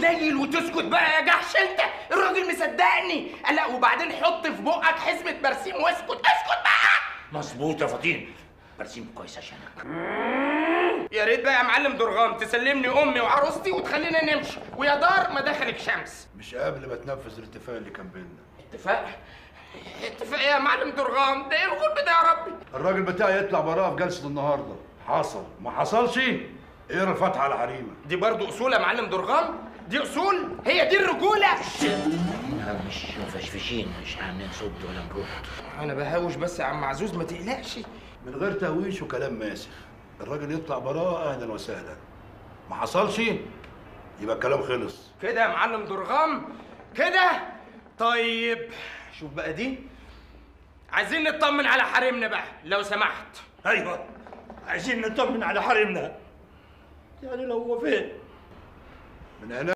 تتنيل وتسكت بقى يا جحش انت الراجل مصدقني قال لا وبعدين حط في بقك حزمه برسيم واسكت اسكت بقى مظبوط يا فطين برسيم كويس عشانك يا ريت بقى يا معلم درغام تسلمني امي وعروستي وتخلينا نمشي ويا دار ما دخلك شمس مش قبل ما تنفذ الاتفاق اللي كان بيننا اتفاق اتفاق إيه يا معلم درغام ده ايه الغلب ده يا ربي الراجل بتاعي يطلع براءة في جلسة النهاردة حصل ما حصلش اقرا الفاتحة على حريمة دي برضو اصول يا معلم درغام دي اصول هي دي الرجوله احنا مش مفشفشين مش هنصد ولا نرد انا بهاوش بس يا عم عزوز ما تقلقش من غير تهويش وكلام ماسخ الراجل يطلع براءة اهلا وسهلا ما حصلش يبقى الكلام خلص كده يا معلم درغام كده طيب شوف بقى دي عايزين نطمن على حريمنا بقى لو سمحت ايوه عايزين نطمن على حريمنا يعني لو هو فين من هنا